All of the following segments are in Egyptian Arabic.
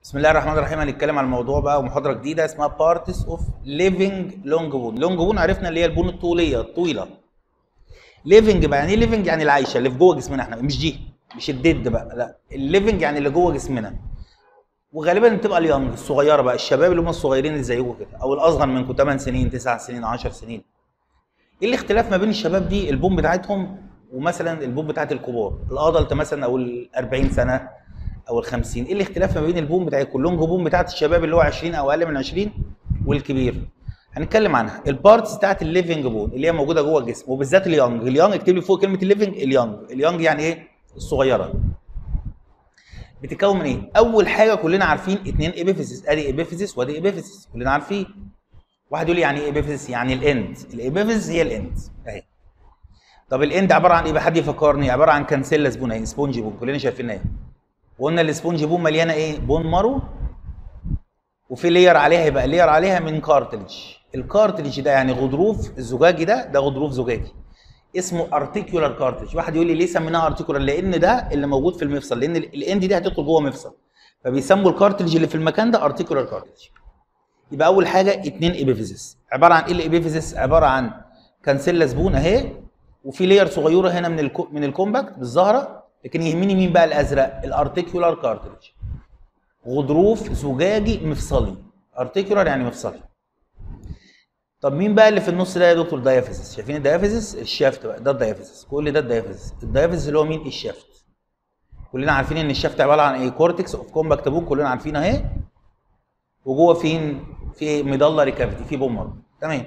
بسم الله الرحمن الرحيم هنتكلم عن الموضوع بقى ومحاضره جديده اسمها بارتس اوف ليفنج لونج بون لونج بون عرفنا اللي هي البون الطوليه الطويله ليفنج بقى يعني ايه ليفنج يعني العايشه اللي في جوه جسمنا احنا مش دي مش الديد بقى لا الليفنج يعني اللي جوه جسمنا وغالبا بتبقى اليونج الصغيره بقى الشباب اللي هم الصغيرين اللي زيكم كده او الاصغر منكم 8 سنين 9 سنين 10 سنين ايه الاختلاف ما بين الشباب دي البوم بتاعتهم ومثلا البوم بتاعت الكبار الادلت مثلا او ال 40 سنه او ال 50 ايه الاختلاف ما بين البوم بتاع اللونج بوم بتاعت الشباب اللي هو 20 او اقل من 20 والكبير هنتكلم عنها البارتس بتاعت الليفنج بون اللي هي موجوده جوه الجسم وبالذات اليونج اليونج اكتب لي فوق كلمه الليفنج اليونج اليونج يعني ايه الصغيره بتتكون من ايه اول حاجه كلنا عارفين اتنين ايبيفيسيس ادي ايبيفيسيس وادي ايبيفيسيس كلنا عارفين واحد يقول لي يعني ايه ايبيفيسيس يعني الاند الايبيفيسيس هي الاند اهي طب الاند عباره عن ايه بقى حد يفكرني عباره عن كانسيلا سبون اهي سبونج بون كلنا شايفينها اهي وقلنا السبونج بون مليانه ايه بون مارو وفي لير عليها يبقى لير عليها من كارتلج الكارتلج ده يعني غضروف الزجاجي ده ده غضروف زجاجي اسمه ارتيكولار كارتلج واحد يقول لي ليه سميناها ارتيكولار لان ده اللي موجود في المفصل لان الاند دي هتدخل جوه مفصل فبيسموا الكارتلج اللي في المكان ده ارتيكولار كارتلج يبقى اول حاجه اتنين ايبيفيزيس عباره عن ايه الايبيفيزيس عباره عن كانسيلا سبون اهي وفي لير صغيره هنا من الكو من الكومباكت بالزهره لكن يهمني مين بقى الازرق الارتيكولار كارتلج غضروف زجاجي مفصلي ارتيكولار يعني مفصلي طب مين بقى اللي في النص ده يا دكتور دايافيزيس شايفين الدايافيزيس الشافت بقى ده الدايافيزيس كل ده الدايافيزيس الدايافيزيس اللي هو مين الشافت كلنا عارفين ان الشافت عباره عن ايه كورتكس اوف كومباكت بون كلنا عارفين اهي وجوه فين في ميدالري كافيتي في بومر تمام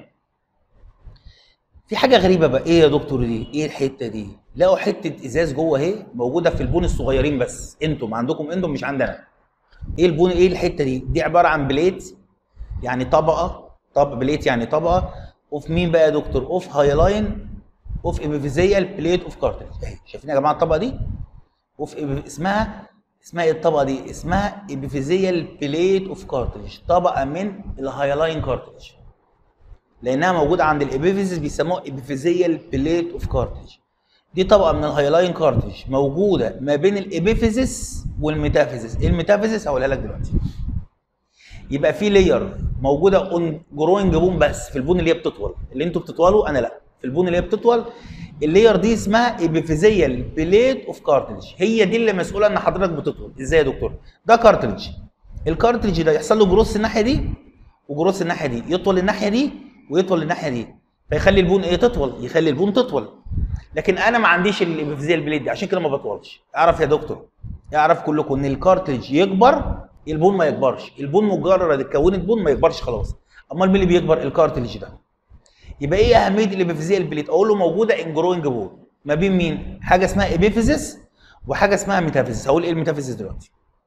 في حاجه غريبه بقى ايه يا دكتور دي ايه الحته دي لقوا حته ازاز جوه اهي موجوده في البون الصغيرين بس انتم عندكم انتم مش عندنا ايه البون ايه الحته دي دي عباره عن بليت يعني طبقه طب بليت يعني طبقه اوف مين بقى يا دكتور اوف هايلاين اوف ايبيفيزيال بليت اوف كارتلج اهي شايفين يا جماعه الطبقه دي اوف اسمها اسمها ايه الطبقه دي اسمها ايبيفيزيال بليت اوف كارتلج طبقه من الهايلاين كارتلج لانها موجوده عند الابيفيزيس بيسموها ابيفيزيال بليت اوف كارتلج دي طبقه من الهايلاين كارتلج موجوده ما بين الابيفيزيس والميتافيزيس ايه الميتافيزيس هقولها لك دلوقتي يبقى في لير موجوده اون جروينج بون بس في البون اللي هي بتطول اللي انتوا بتطولوا انا لا في البون اللي هي بتطول اللير دي اسمها ابيفيزيال بليت اوف كارتلج هي دي اللي مسؤوله ان حضرتك بتطول ازاي يا دكتور ده كارتلج الكارتلج ده يحصل له جروس الناحيه دي وجروس الناحيه دي يطول الناحيه دي ويطول الناحيه دي فيخلي البون ايه تطول يخلي البون تطول لكن انا ما عنديش الابيفيزيال بليد دي عشان كده ما بطولش اعرف يا دكتور اعرف كلكم ان الكارتلج يكبر البون ما يكبرش البون مجرد اتكونت بون ما يكبرش خلاص امال مين اللي بيكبر الكارتلج ده يبقى ايه اهميه الابيفيزيال بليد اقول له موجوده ان جروينج بون ما بين مين حاجه اسمها ابيفيزيس وحاجه اسمها ميتافيزيس هقول ايه الميتافيزيس دلوقتي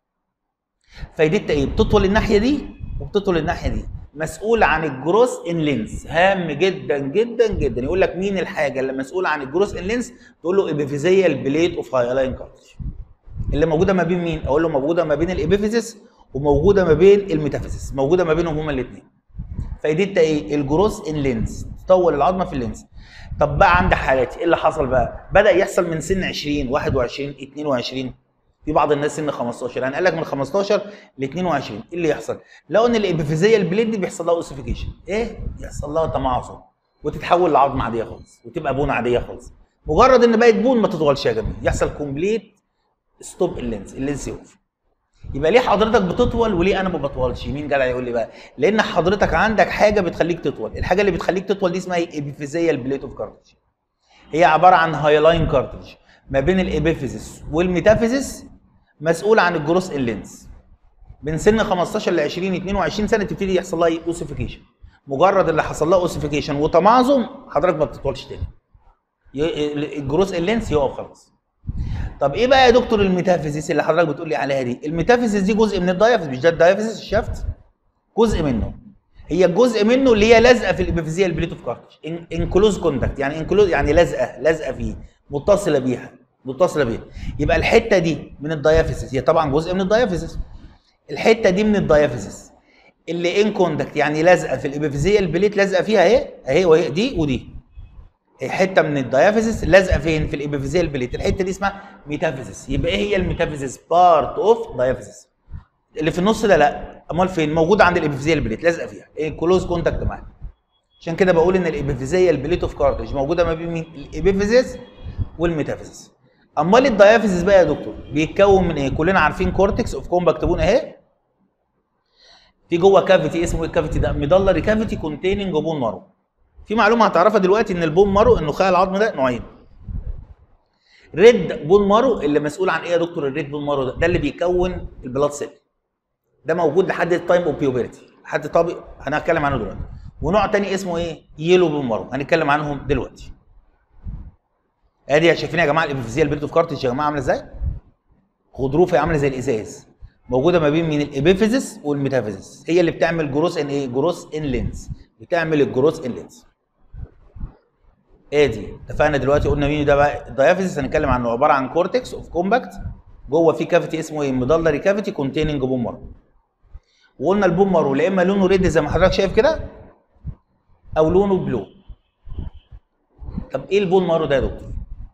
فايدتها ايه بتطول الناحيه دي وبتطول الناحيه دي مسؤول عن الجروس ان لينس هام جدا جدا جدا يقول لك مين الحاجه اللي مسؤوله عن الجروس ان لينس تقول له ابيفيزيال بليت اوف هايلاين كارتلج اللي موجوده ما بين مين اقول له موجوده ما بين الابيفيزيس وموجوده ما بين الميتافيزيس موجوده ما بينهم هما الاثنين فايدتها ايه الجروس ان لينس تطول العظمه في اللينس طب بقى عند حالاتي ايه اللي حصل بقى بدا يحصل من سن 20 21 22 في بعض الناس سن 15 يعني قال لك من 15 ل 22 ايه اللي يحصل؟ لقوا ان الابيفيزيه البليد دي بيحصل لها اوسيفيكيشن ايه؟ يحصل لها تمعصم وتتحول لعظمه عاديه خالص وتبقى بون عاديه خالص مجرد ان بقت بون ما تطولش يا جميل يحصل كومبليت ستوب اللينس اللينس يقف يبقى ليه حضرتك بتطول وليه انا ما بطولش مين جدع يقول لي بقى لان حضرتك عندك حاجه بتخليك تطول الحاجه اللي بتخليك تطول دي اسمها ابيفيزيه البليت اوف كارتلج هي عباره عن هايلاين كارتلج ما بين الابيفيزيس والميتافيزيس مسؤول عن الجروس اللينس من سن 15 ل 20 22 سنه تبتدي يحصل لها اوسيفيكيشن مجرد اللي حصل لها اوسيفيكيشن وتمعظم حضرتك ما بتطولش تاني الجروس اللينس يقف خلاص طب ايه بقى يا دكتور الميتافيزيس اللي حضرتك بتقول لي عليها دي الميتافيزيس دي جزء من الدايافيزيس مش ده الدايافيزيس الشفت جزء منه هي جزء منه اللي هي لازقه في الابيفيزيال بليت اوف كارتج انكلوز كونتاكت يعني انكلوز يعني لازقه لازقه فيه متصله بيها متصله بيها يبقى الحته دي من الدايافيزيس هي طبعا جزء من الدايافيزيس الحته دي من الدايافيزيس اللي ان كوندكت يعني لازقه في الابيفيزيال بليت لازقه فيها اهي اهي وهي دي ودي حته من الدايافيزيس لازقه فين في الابيفيزيال بليت الحته دي اسمها ميتافيزيس يبقى ايه هي الميتافيزيس بارت اوف دايافيزيس اللي في النص ده لا امال فين موجود عند الابيفيزيال بليت لازقه فيها ايه كلوز كونتاكت معاها عشان كده بقول ان الابيفيزيال بليت اوف كارتج موجوده ما بين مين الابيفيزيس والميتافيزيس امال الدايافيزيس بقى يا دكتور بيتكون من ايه كلنا عارفين كورتكس اوف كومباكت بون اهي في جوه كافيتي اسمه ايه الكافيتي ده ميدلري كافيتي كونتيننج بون مارو في معلومه هتعرفها دلوقتي ان البون مارو النخاع العظم ده نوعين ريد بون مارو اللي مسؤول عن ايه يا دكتور الريد بون مارو ده ده اللي بيكون البلاد سيل ده موجود لحد التايم اوف بيوبرتي لحد طابق هنتكلم عنه دلوقتي ونوع تاني اسمه ايه يلو بون مارو هنتكلم عنهم دلوقتي ادي شايفين يا جماعه الابيفيزيال بيلت اوف كارتج يا جماعه عامله ازاي غضروفها عامله زي الازاز موجوده ما بين من الابيفيزيس والميتافيزيس هي اللي بتعمل جروس ان ايه جروس ان لينز بتعمل الجروس ان لينز ادي اتفقنا دلوقتي قلنا مين ده بقى الدايافيزيس هنتكلم عنه عباره عن كورتكس اوف كومباكت جوه في كافيتي اسمه ايه ميدلري كافيتي كونتيننج بون مارو وقلنا البون مارو لا اما لونه ريد زي ما حضرتك شايف كده او لونه بلو طب ايه البون مارو ده يا دكتور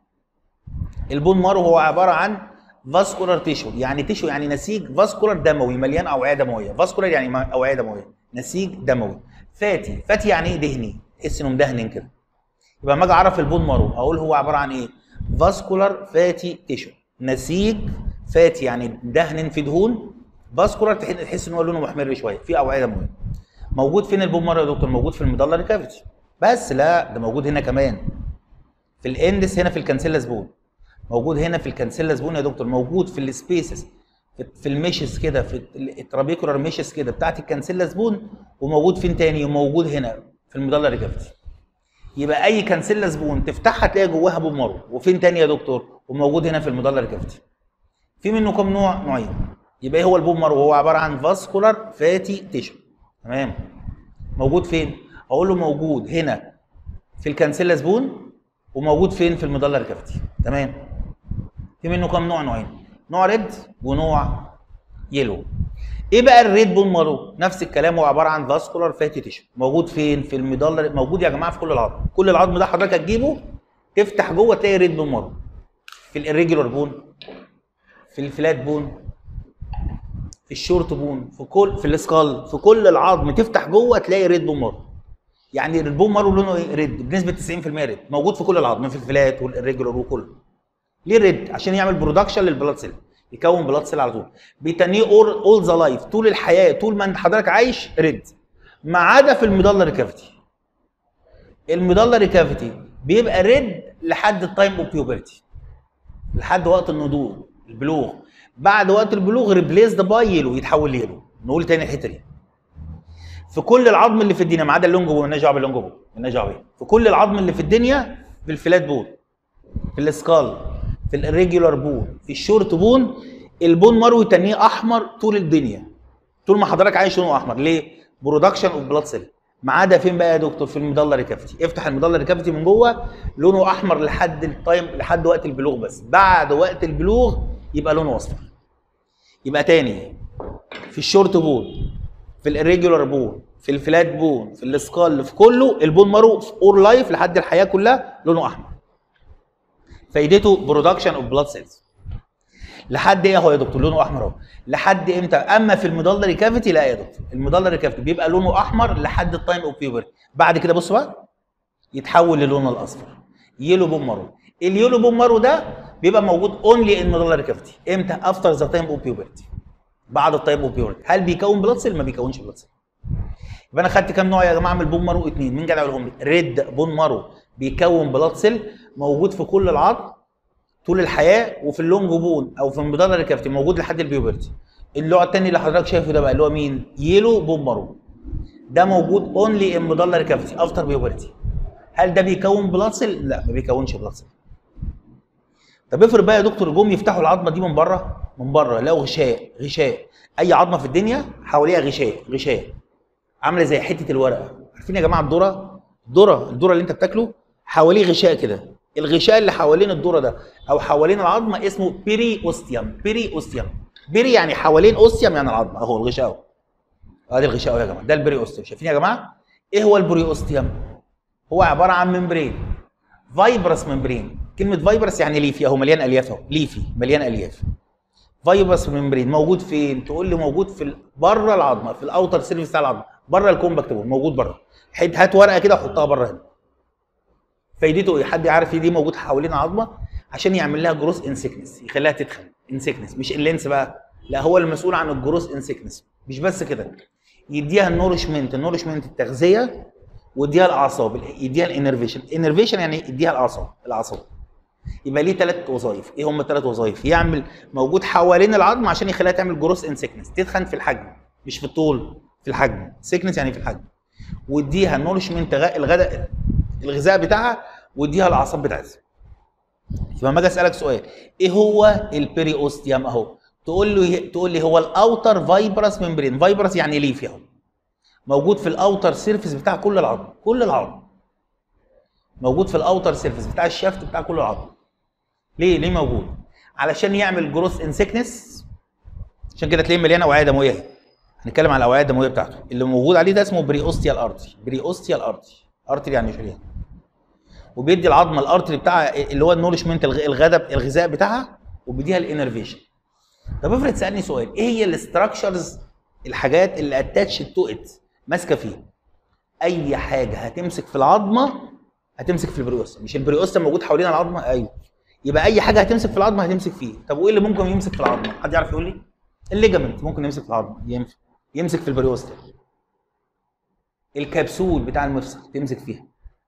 البون مارو هو عباره عن فاسكولار تيشو يعني تيشو يعني نسيج فاسكولار دموي مليان اوعيه دمويه فاسكولار يعني ما- اوعيه دمويه نسيج دموي فاتي فاتي يعني ايه دهني تحس انه مدهن كده يبقى لما اجي اعرف البون مارو اقول هو عباره عن ايه فاسكولار فاتي تيشو نسيج فاتي يعني دهن في دهون فاسكولار تح- تحس ان هو لونه محمر شويه في اوعيه دمويه موجود فين البون مارو يا دكتور موجود في الميدلري كافيتي بس لا ده موجود هنا كمان في الاندس هنا في الكانسيلاس بون موجود هنا في الكانسيلاس بون يا دكتور موجود في السبيسز في, في الميشز كده في الترابيكولار ميشز كده بتاعت الكانسيلاس بون وموجود فين تاني وموجود هنا في الميدلري كافيتي يبقى اي كانسيلاس بون تفتحها تلاقي جواها بون مارو وفين تاني يا دكتور وموجود هنا في الميدلري كافيتي في منه كم نوع نوعين يبقى ايه هو البون مارو هو عباره عن فاسكولار فاتي تيشو تمام موجود فين اقول له موجود هنا في الكانسيلاس بون وموجود فين في الميدلري كافيتي تمام في منه كم نوع نوعين نوع ريد ونوع يلو ايه بقى الريد بون مارو نفس الكلام هو عباره عن فاسكولار فاتي تيشو موجود فين في الميدلري موجود يا جماعه في كل العظم كل العظم ده حضرتك هتجيبه تفتح جوه تلاقي ريد بون مارو في الirregular بون في الفلات بون في الشورت بون في كل في السكال في كل العظم تفتح جوه تلاقي ريد بون مارو يعني البون مارو لونه ايه ريد بنسبه 90% ريد موجود في كل العظم في الفلات والريجولار وكله ليه ريد عشان يعمل برودكشن للبلاد سيل يكون بلاد سيل على طول بيتنيه اول اول ذا لايف طول الحياه طول ما انت حضرتك عايش ريد ما عدا في الميدلري كافيتي الميدلري كافيتي بيبقى ريد لحد التايم اوف بيوبرتي لحد وقت النضوج البلوغ بعد وقت البلوغ ريبليسد باي يلو يتحول ليلو نقول تاني الحته دي في كل العظم اللي في الدنيا ما عدا اللونج بون مالناش دعوه باللونج بون مالناش دعوه بيه في كل العظم اللي في الدنيا في الفلات بون في السكال في الريجولار بون في الشورت بون البون مارو يتنيه احمر طول الدنيا طول ما حضرتك عايش لونه احمر ليه؟ برودكشن اوف بلاد سيل ما عدا فين بقى يا دكتور في الميدلري كافيتي افتح الميدلري كافيتي من جوه لونه احمر لحد التايم لحد وقت البلوغ بس بعد وقت البلوغ يبقى لونه اصفر يبقى تاني في الشورت بون في الريجولار بون في الفلات بون في السكال في كله البون مارو في اور لايف لحد الحياه كلها لونه احمر فايدته برودكشن اوف بلاد سيلز لحد ايه اهو يا دكتور لونه احمر اهو لحد امتى اما في الميدلري كافيتي لا يا دكتور الميدلري كافيتي بيبقى لونه احمر لحد التايم اوف بيوبرتي بعد كده بص بقى يتحول للون الاصفر يلو بون مارو اليلو بون مارو ده بيبقى موجود اونلي ان ميدلري كافيتي امتى افتر ذا تايم اوف بيوبرتي بعد التايم اوف بيوبرتي هل بيكون بلاد سيل ما بيكونش بلاد سيل يبقى انا خدت كام نوع يا جماعه من البون مارو اثنين مين جدع يقولهم لي ريد بون مارو بيكون بلاد سيل موجود في كل العظم طول الحياه وفي اللونج بون او في الميدلري كافيتي موجود لحد البيوبرتي النوع الثاني اللي حضرتك شايفه ده بقى اللي هو مين يلو بون مارو ده موجود اونلي ان ميدلري كافيتي افتر بيوبرتي هل ده بيكون بلاد سيل لا ما بيكونش بلاد سيل طب افرض بقى يا دكتور جم يفتحوا العظمه دي من بره من بره لقوا غشاء غشاء اي عظمه في الدنيا حواليها غشاء غشاء عامله زي حته الورقه عارفين يا جماعه الذره الذره الذره اللي انت بتاكله حواليه غشاء كده الغشاء اللي حوالين الذره ده او حوالين العظمه اسمه بيري اوستيوم بيري اوستيوم بيري يعني حوالين اوستيوم يعني العظمه اهو الغشاء اهو ادي الغشاء اهو يا جماعه ده البيري اوستيوم شايفين يا جماعه ايه هو البري اوستيوم هو عباره عن ممبرين فايبرس ممبرين كلمه فايبرس يعني ليفي اهو مليان الياف اهو ليفي مليان الياف فايبرس ممبرين موجود فين تقول لي موجود في ال- بره العظمه في الاوتر سيرفيس بتاع العظمه بره الكومباكت بون موجود بره هات هات ورقه كده وحطها بره هنا فايدته ايه حد يعرف دي موجود حوالين العظمه عشان يعمل لها جروس ان سيكنس يخليها تتخن ان سيكنس مش اللينس بقى لا هو المسؤول عن الجروس ان سيكنس مش بس كده يديها النورشمنت النورشمنت التغذيه ويديها الاعصاب يديها الانرفيشن انرفيشن يعني يديها الاعصاب الاعصاب يبقى ليه ثلاث وظائف ايه هم الثلاث وظائف يعمل موجود حوالين العظم عشان يخليها تعمل جروس ان سيكنس تتخن في الحجم مش في الطول في الحجم سيكنس يعني في الحجم واديها نورشمنت الغداء الغذاء بتاعها واديها الاعصاب بتاعتها يبقى لما اجي اسالك سؤال ايه هو البيري اوستيوم اهو تقول له تقول لي هو الاوتر فايبرس ممبرين فايبرس يعني ليف اهو موجود في الاوتر سيرفيس بتاع كل العظم كل العظم موجود في الاوتر سيرفيس بتاع الشافت بتاع كل العظم ليه ليه موجود علشان يعمل جروس ان سيكنس عشان كده تلاقيه مليان اوعيه دمويه اهي هنتكلم على الاوعيه الدمويه بتاعته اللي موجود عليه ده اسمه بريوستيال ارتري بريوستيال ارتري ارتري يعني شريان وبيدي العظمه الارتري بتاعها اللي هو النورشمنت الغذاء الغذاء بتاعها وبيديها الانرفيشن طب افرض سالني سؤال ايه هي الاستراكشرز الحاجات اللي اتاتش تو ات ماسكه فيه اي حاجه هتمسك في العظمه هتمسك في البريوستم مش البريوستم موجود حوالين العظمه ايوه يبقى اي حاجه هتمسك في العظمه هتمسك فيه طب وايه اللي ممكن يمسك في العظمه حد يعرف يقول لي الليجامنت ممكن يمسك في العظمه ينفع يمسك في البريوستم الكبسول بتاع المفصل تمسك فيها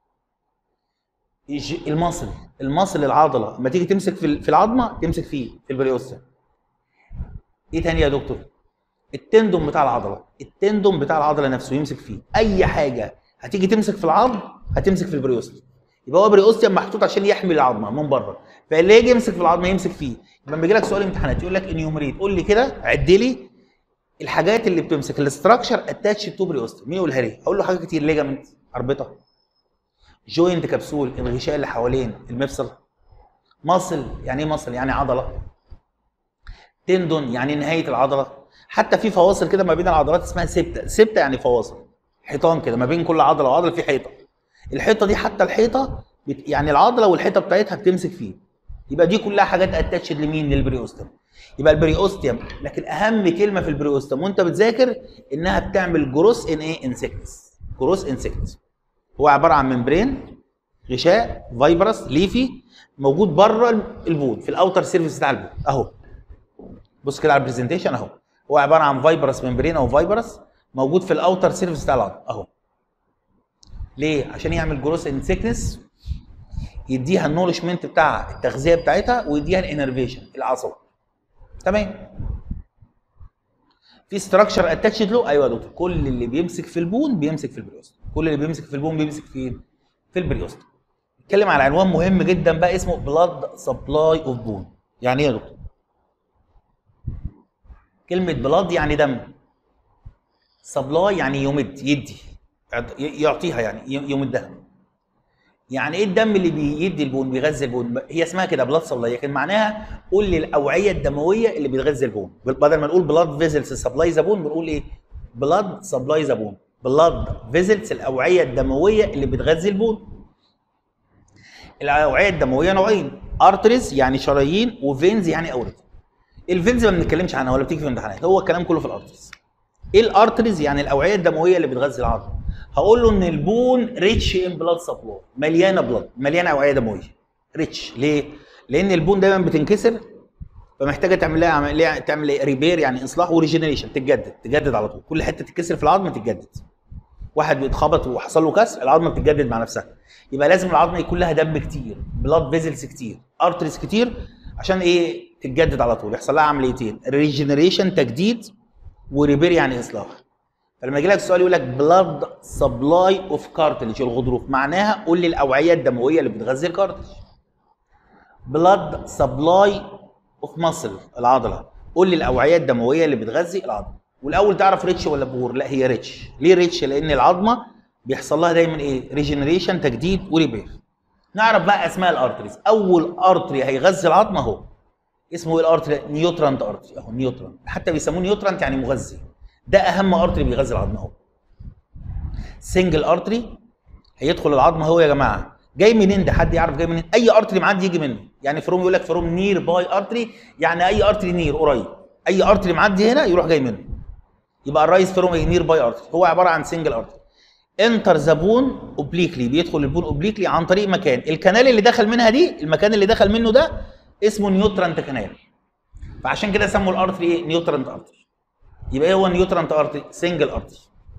الج- المصل المصل العضله لما تيجي تمسك في في العظمه تمسك فيه في البريوستم ايه تاني يا دكتور التندون بتاع العضله التندون بتاع العضله نفسه يمسك فيه اي حاجه هتيجي تمسك في العظم هتمسك في البريوستم يبقى هو بريوستم محطوط عشان يحمي العظمه من بره فاللي يجي يمسك في العظمه يمسك فيه يبقى لما يجي لك سؤال امتحانات يقول لك انيومريت قول لي كده عد لي الحاجات اللي بتمسك الاستراكشر اتاتش تو بريوستم مين يقولها لي اقول له حاجات كتير ليجامنت اربطه جوينت كبسول الغشاء اللي حوالين المفصل ماسل يعني ايه ماسل يعني عضله تندون يعني نهايه العضله حتى في فواصل كده ما بين العضلات اسمها سبتة سبتة يعني فواصل حيطان كده ما بين كل عضله وعضله في حيطه الحيطه دي حتى الحيطه بت... يعني العضله والحيطه بتاعتها بتمسك فيه يبقى دي كلها حاجات اتاتشد لمين للبريوستم يبقى البريوستيوم لكن اهم كلمه في البريوستم وانت بتذاكر انها بتعمل جروس ان ايه انسكتس جروس انسكتس هو عباره عن ممبرين غشاء فايبرس ليفي موجود بره البون في الاوتر سيرفيس بتاع البون اهو بص كده على البرزنتيشن اهو هو عباره عن فايبرس ممبرين او فايبرس موجود في الاوتر سيرفيس بتاع العظم اهو ليه عشان يعمل جروس ان سيكنس يديها النورشمنت بتاع التغذيه بتاعتها ويديها الانرفيشن العصب تمام في ستراكشر اتاتشد له ايوه يا دكتور كل اللي بيمسك في البون بيمسك في البريوست كل اللي بيمسك في البون بيمسك في في البريوست نتكلم على عنوان مهم جدا بقى اسمه بلاد سبلاي اوف بون يعني ايه يا دكتور كلمه بلاد يعني دم سبلاي يعني يمد يدي يعطيها يعني يمدها يعني ايه الدم اللي بيدي البون بيغذي البون هي اسمها كده بلاد سبلاي لكن معناها قول لي الاوعيه الدمويه اللي بتغذي البون بدل ما نقول بلاد فيزلز سبلاي ذا بون بنقول ايه بلاد سبلاي ذا بون بلاد فيزلز الاوعيه الدمويه اللي بتغذي البون الاوعيه الدمويه نوعين ارتريز يعني شرايين وفينز يعني اورده الفينز ما بنتكلمش عنها ولا بتيجي في الامتحانات هو الكلام كله في الارتريز ايه الارتريز يعني الاوعيه الدمويه اللي بتغذي العظم هقول له ان البون ريتش ان بلاد سبلاي مليانه بلاد مليانه اوعيه دمويه ريتش ليه لان البون دايما بتنكسر فمحتاجه تعمل لها عمليه تعمل ايه ريبير يعني اصلاح وريجنريشن تتجدد تجدد على طول كل حته تتكسر في العظم تتجدد واحد بيتخبط وحصل له كسر العظمه بتتجدد مع نفسها يبقى لازم العظمه يكون لها دم كتير بلاد فيزلز كتير ارتريز كتير عشان ايه تتجدد على طول يحصل لها عمليتين ريجنريشن تجديد وريبير يعني اصلاح فلما يجي لك السؤال يقول لك بلاد سبلاي اوف كارتلج الغضروف معناها قول لي الاوعيه الدمويه اللي بتغذي الكارتلج بلاد سبلاي اوف ماسل العضله قول لي الاوعيه الدمويه اللي بتغذي العظم والاول تعرف ريتش ولا بور لا هي ريتش ليه ريتش لان العظمه بيحصل لها دايما ايه ريجنريشن تجديد وريبير نعرف بقى اسماء الارتريز اول ارتري هيغذي العظمه اهو اسمه ايه الارتري نيوترانت ارتري اهو نيوترانت حتى بيسموه نيوترانت يعني مغذي ده اهم ارتري بيغذي العظم اهو سنجل ارتري هيدخل العظم اهو يا جماعه جاي منين ده حد يعرف جاي منين اي ارتري معدي يجي منه يعني فروم يقول لك فروم نير باي ارتري يعني اي ارتري نير قريب اي ارتري معدي هنا يروح جاي منه يبقى الرايز فروم نير باي ارتري هو عباره عن سنجل ارتري انتر ذا بون اوبليكلي بيدخل البون اوبليكلي عن طريق مكان الكنال اللي دخل منها دي المكان اللي دخل منه ده اسمه نيوترانت كانال فعشان كده سموا الارتري ايه نيوترانت ارتري يبقى ايه هو نيوترانت ارتري سنجل ارتري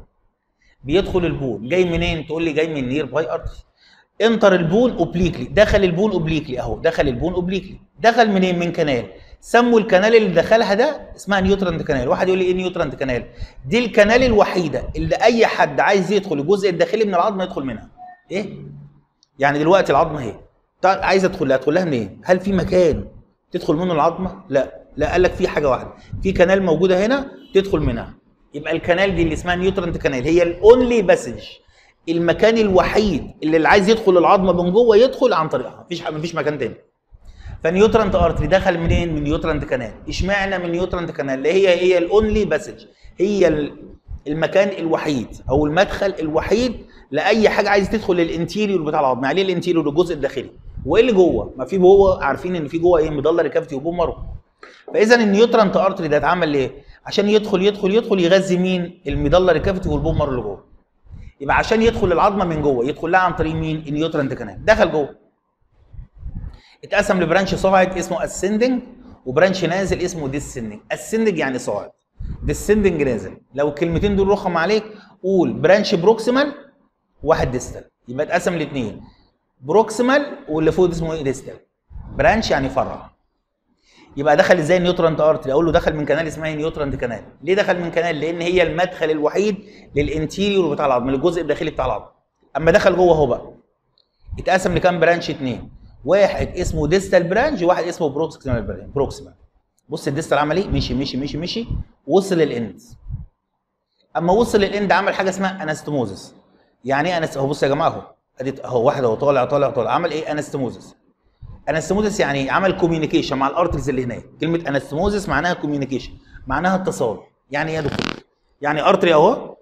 بيدخل البون جاي منين تقول لي جاي من نير باي ارتري انتر البون اوبليكلي دخل البون اوبليكلي اهو دخل البون اوبليكلي دخل منين من كنال سموا الكنال اللي دخلها ده اسمها نيوترانت كانال واحد يقول لي ايه نيوترانت كانال دي الكنال الوحيده اللي اي حد عايز يدخل الجزء الداخلي من العظم يدخل منها ايه يعني دلوقتي العظمه اهي طيب عايز ادخل لها ادخل لها منين هل في مكان تدخل منه العظمه لا لا قال لك في حاجه واحده في كنال موجوده هنا تدخل منها يبقى الكنال دي اللي اسمها نيوترانت كانال هي الاونلي باسج المكان الوحيد اللي اللي عايز يدخل العظمه من جوه يدخل عن طريقها مفيش مفيش مكان تاني فنيوترانت ارتري دخل منين من نيوترانت كانال اشمعنى من نيوترانت كانال اللي هي هي الاونلي باسج هي ال- المكان الوحيد او المدخل الوحيد لاي حاجه عايز تدخل الانتيريور بتاع العظم يعني ايه الانتيريور الجزء الداخلي وايه اللي جوه ما في جوه عارفين ان في جوه ايه مضله كافيتي وبون مارو فاذا النيوترانت ارتري ده اتعمل ليه عشان يدخل يدخل يدخل يغذي مين المضله كافيتي والبون مارو اللي جوه يبقى عشان يدخل العظمه من جوه يدخل لها عن طريق مين النيوترانت كانال دخل جوه اتقسم لبرانش صاعد اسمه اسندنج وبرانش نازل اسمه ديسندنج اسندنج يعني صاعد ديسندنج نازل لو الكلمتين دول رخم عليك قول برانش بروكسيمال واحد ديستال يبقى اتقسم لاثنين بروكسيمال واللي فوق ده اسمه ايه ديستال برانش يعني فرع يبقى دخل ازاي النيوترانت ارتري اقول له دخل من كنال اسمها نيوترانت كانال ليه دخل من كنال لان هي المدخل الوحيد للانتيريور بتاع العظم للجزء الداخلي بتاع العظم اما دخل جوه اهو بقى اتقسم لكام برانش اتنين واحد اسمه ديستال برانش وواحد اسمه بروكسيمال برانش بروكسيمال بص الديستال عمل ايه مشي مشي مشي مشي وصل للاند اما وصل للاند عمل حاجه اسمها انستموزس يعني ايه انست اهو بص يا جماعه اهو ادي اهو واحد اهو طالع طالع طالع عمل ايه انستموزس انستموزس يعني إيه؟ عمل كوميونيكيشن مع الارترز اللي هناك كلمه انستموزس معناها كوميونيكيشن معناها اتصال يعني ايه يا دكتور يعني ارتري اهو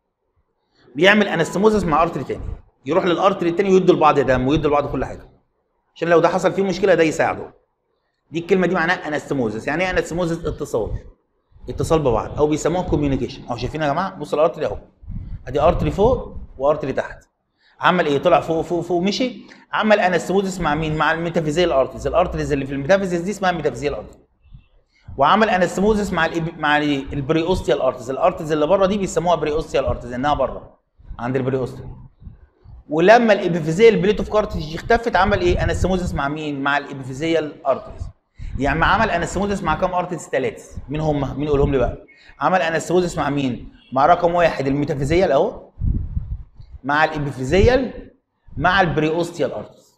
بيعمل انستموزس مع ارتري تاني يروح للارتري التاني ويدوا لبعض دم ويدوا لبعض كل حاجه عشان لو ده حصل فيه مشكله ده يساعده دي الكلمه دي معناها انستموزس يعني ايه انستموزس اتصال اتصال ببعض او بيسموها كوميونيكيشن اهو شايفين يا جماعه بص الارتري اهو ادي ارتري فوق وارتري تحت عمل ايه طلع فوق فوق فوق مشي عمل انستموزس مع مين مع الميتافيزيال ارتريز الارتريز اللي في الميتافيزيس دي اسمها ميتافيزيال ارتري وعمل انستموزس مع ال مع ال- البريوستيال ارتريز الارتريز اللي بره دي بيسموها بريوستيال ارتريز انها بره عند البريوستيال ولما الابيفيزيال بليت اوف كارتج اختفت عمل ايه انستموزس مع مين مع الابيفيزيال ارتريز يعني ما عمل انستموزس مع كام ارتريز ثلاثه مين هم مين يقولهم لي بقى عمل انستموزس مع مين مع رقم واحد الميتافيزيال اهو مع الابيفيزيال مع البريوستيال ارتريز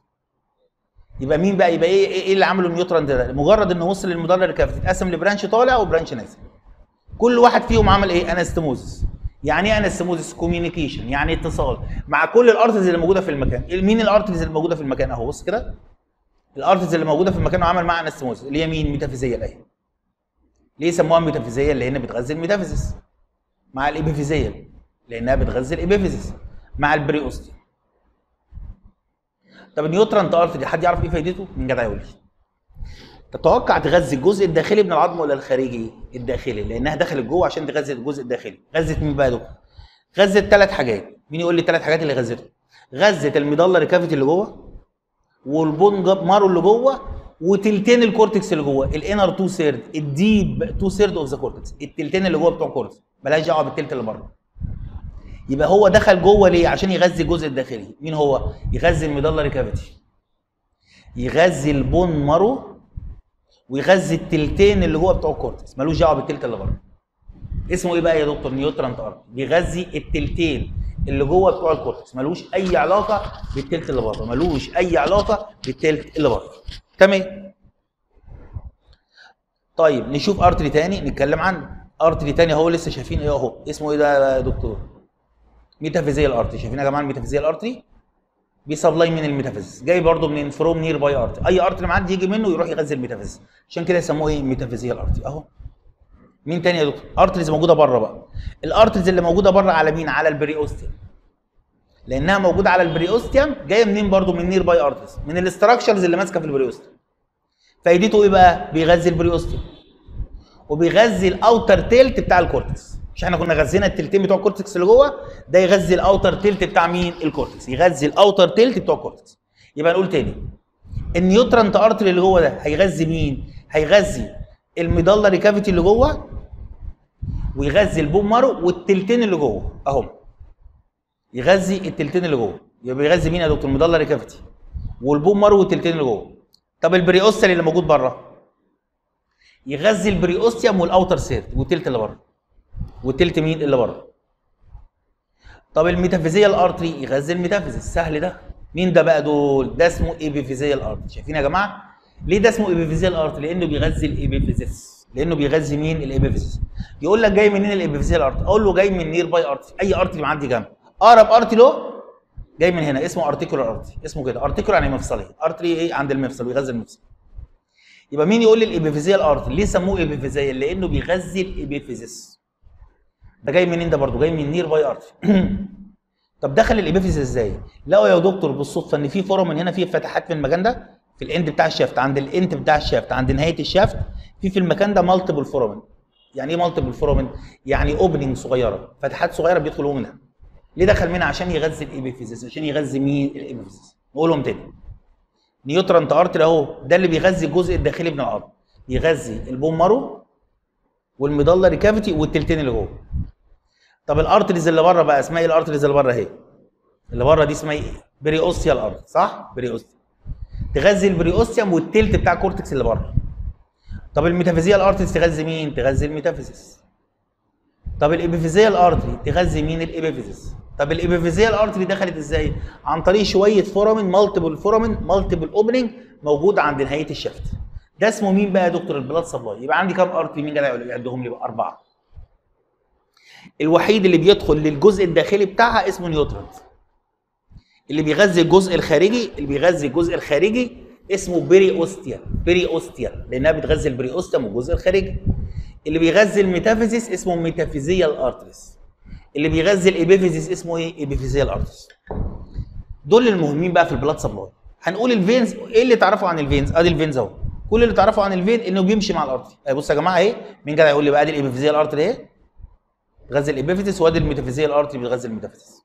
يبقى مين بقى يبقى ايه ايه إيه اللي عمله نيوتران ده مجرد انه وصل للمدلل الكافيتي اتقسم لبرانش طالع وبرانش نازل كل واحد فيهم عمل ايه انستموزس يعني ايه انستموزس كوميونيكيشن يعني اتصال مع كل الارترز اللي موجوده في المكان مين الارترز اللي موجوده في المكان اهو بص كده الارترز اللي موجوده في المكان وعمل معاها انستموزس اللي هي مين ميتافيزيال اهي ليه سموها ميتافيزيال لان بتغذي الميتافيزيس مع الابيفيزيال لانها بتغذي الابيفيزيس مع البريوستي طب النيوترانت ارتري حد يعرف ايه فايدته من جدع يقول لي تتوقع تغذي الجزء الداخلي من العظم ولا الخارجي الداخلي لانها دخلت جوه عشان تغذي الجزء الداخلي غذت مين بقى يا دكتور غذت ثلاث حاجات مين يقول لي الثلاث حاجات اللي غذته غذت الميدالر كافيتي اللي جوه والبون جاب مارو اللي جوه وتلتين الكورتكس اللي جوه الانر 2 سيرد الديب 2 سيرد اوف ذا كورتكس التلتين اللي جوه بتوع الكورتكس مالهاش دعوه بالتلت اللي بره يبقى هو دخل جوه ليه عشان يغذي الجزء الداخلي مين هو يغذي الميدالر كافيتي يغذي البون مارو ويغذي التلتين اللي جوه بتوع الكورتكس ملوش دعوه بالتلت اللي بره اسمه ايه بقى يا دكتور نيوترانت ارت بيغذي التلتين اللي جوه بتوع الكورتكس ملوش اي علاقه بالتلت اللي بره ملوش اي علاقه بالتلت اللي بره تمام طيب نشوف ارتري تاني نتكلم عنه ارتري تاني اهو لسه شايفين ايه اهو اسمه ايه ده يا دكتور ميتافيزيال ارتري شايفين يا جماعه الميتافيزيال ارتري بيسبلاي من الميتافيزيس جاي برضو من فروم نير باي ارتري اي ارتري معدي يجي منه يروح يغذي الميتافيزيس عشان كده يسموه ايه ميتافيزيال ارتري اهو مين تاني يا دكتور ارتريز موجوده بره بقى الارتريز اللي موجوده بره على مين على البريوستيال لانها موجوده على البريوستيوم جايه منين برضو من نير باي ارتريز من الاستراكشرز اللي ماسكه في البريوستيوم فايدته ايه بقى بيغذي البريوستيوم وبيغذي الاوتر تيلت بتاع الكورتكس مش احنا كنا غذينا التلتين بتوع الكورتكس اللي جوه ده يغذي الاوتر تيلت بتاع مين الكورتكس يغذي الاوتر تيلت بتوع الكورتكس يبقى نقول تاني النيوترانت ارتري اللي جوه ده هيغذي مين هيغذي الميدالري كافيتي اللي جوه ويغذي البوم مارو والتلتين اللي جوه اهم يغذي التلتين اللي جوه يبقى بيغذي مين يا دكتور الميدالري كافيتي والبوم مارو والتلتين اللي جوه طب البريوستال اللي موجود بره يغذي البريوستيوم والاوتر سيرت والتلت اللي بره والتلت مين اللي بره طب الميتافيزيال ارتري يغذي الميتافيزيس سهل ده مين ده بقى دول ده اسمه ايبيفيزيال ارتري شايفين يا جماعه ليه ده اسمه ايبيفيزيال ارتري لانه بيغذي الايبيفيزيس لانه بيغذي مين الايبيفيزيس يقول لك جاي منين الايبيفيزيال ارتري اقول له جاي من نير باي ارتري اي ارتري معدي جنب اقرب ارتري له جاي من هنا اسمه ارتيكولار ارتري اسمه كده ارتيكولار يعني مفصلي ارتري ايه عند المفصل بيغذي المفصل يبقى مين يقول لي الايبيفيزيال ارتري ليه سموه ايبيفيزيال لانه بيغذي الايبيفيزيس ده جاي منين ده برضه جاي من نير باي ارتري طب دخل الابيفيز ازاي؟ لقوا يا دكتور بالصدفه ان في فورم هنا في فتحات في المكان ده في الاند بتاع الشافت عند الاند بتاع الشافت عند نهايه الشافت في في المكان ده مالتيبل فورمن يعني ايه مالتيبل فورمن؟ يعني اوبننج صغيره فتحات صغيره بيدخلوا منها ليه دخل منها عشان يغذي الابيفيزيس عشان يغذي مين الابيفيزيس نقولهم تاني نيوترانت ارتري اهو ده اللي بيغذي الجزء الداخلي من العظم يغذي البون مارو والميدالري كافيتي والتلتين اللي جوه طب الارتريز اللي بره بقى اسمها ايه الارتريز اللي بره اهي اللي بره دي اسمها ايه بري اوستيال ارتري صح بري اوستيال تغذي البري اوستيوم والتلت بتاع الكورتكس اللي بره طب الميتافيزيال ارتريز تغذي مين تغذي الميتافيزيس طب الابيفيزيال ارتري تغذي مين الابيفيزيس طب الابيفيزيال ارتري دخلت ازاي عن طريق شويه فورامين مالتيبل فورامين مالتيبل اوبننج موجود عند نهايه الشفت ده اسمه مين بقى يا دكتور البلاد سبلاي يبقى عندي كام ارتري مين جدع يعدهم لي بقى اربعه الوحيد اللي بيدخل للجزء الداخلي بتاعها اسمه نيوترانت اللي بيغذي الجزء الخارجي اللي بيغذي الجزء الخارجي اسمه بيري اوستيا بيري اوستيا لانها بتغذي البري اوستيوم والجزء الخارجي اللي بيغذي الميتافيزيس اسمه ميتافيزيال ارتريس اللي بيغذي الابيفيزيس اسمه ايه ابيفيزيال ارتريس دول المهمين بقى في البلاد سبلاي هنقول الفينز ايه اللي تعرفوا عن الفينز ادي الفينز اهو كل اللي تعرفوا عن الفين انه بيمشي مع الارتري أهي بصوا يا جماعه اهي مين جدع يقول لي بقى ادي الابيفيزيال ارتري اهي بتغذي الابيفيزيس وادي الميتافيزيال ارتري بتغذي الميتافيزيس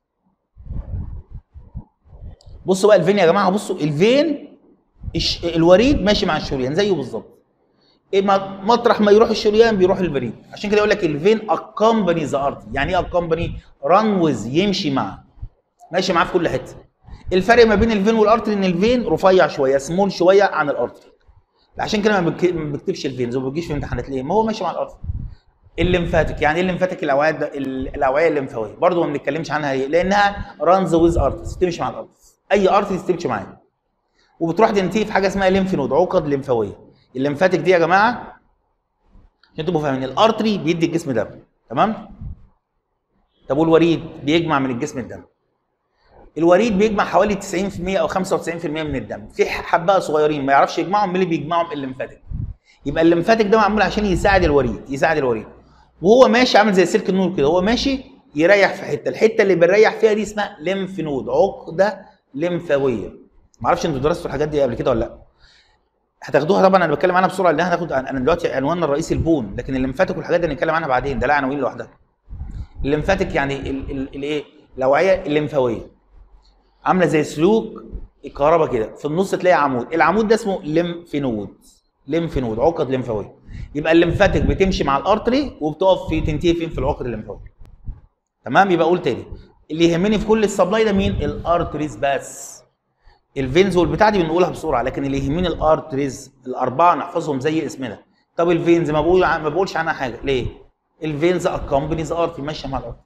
بصوا بقى الفين يا جماعه بصوا الفين الش... الوريد ماشي مع الشريان زيه بالظبط إيه ما- مطرح ما يروح الشريان بيروح الوريد عشان كده يقول لك الفين اكمباني ذا ارتري يعني ايه اكمباني ران ويز يمشي معاه ماشي معاه في كل حته الفرق ما بين الفين والارتري ان الفين رفيع شويه سمول شويه عن الارتري عشان كده ما بك- ما بكتبش الفينز وما بتجيش في امتحانات ليه ما هو ماشي مع الارتري الليمفاتيك يعني ايه الليمفاتيك الاوعيه الد- ال- الاوعيه الليمفاويه برضه ما بنتكلمش عنها ليه لانها رانز ويز ارتريز تمشي مع الارتريز اي ارتريز تمشي معاه وبتروح تنتهي في حاجه اسمها ليمف نود عقد ليمفاويه الليمفاتيك دي يا جماعه عشان تبقوا فاهمين الارتري بيدي الجسم دم تمام طب والوريد بيجمع من الجسم الدم الوريد بيجمع حوالي 90% او 95% من الدم في حبايه صغيرين ما يعرفش يجمعهم مين اللي بيجمعهم الليمفاتيك يبقى الليمفاتيك ده معمول عشان يساعد الوريد يساعد الوريد وهو ماشي عامل زي سلك النور كده هو ماشي يريح في حته الحته اللي بنريح فيها دي اسمها ليمف نود عقده ليمفاويه ما اعرفش انتوا درستوا الحاجات دي قبل كده ولا لا هتاخدوها طبعا انا بتكلم عنها بسرعه لان هناخد انا دلوقتي عنواننا الرئيسي البون لكن الليمفاتيك والحاجات دي هنتكلم عنها بعدين ده لا عناوين لوحدها الليمفاتيك يعني ال- ال- الايه الاوعيه الليمفاويه عامله زي سلوك الكهرباء كده في النص تلاقي عمود العمود ده اسمه ليمف نود ليمف نود عقد ليمفاويه يبقى الليمفاتيك بتمشي مع الارتري وبتقف في تنتهي فين في العقد الليمفاويه تمام يبقى اقول تاني اللي يهمني في كل السبلاي ده مين الارتريز بس الفينز والبتاع دي بنقولها بسرعه لكن اللي يهمني الارتريز الاربعه نحفظهم زي اسمنا طب الفينز ما بقول ما بقولش عنها حاجه ليه الفينز اكمبانيز ارتري ماشيه مع الارتري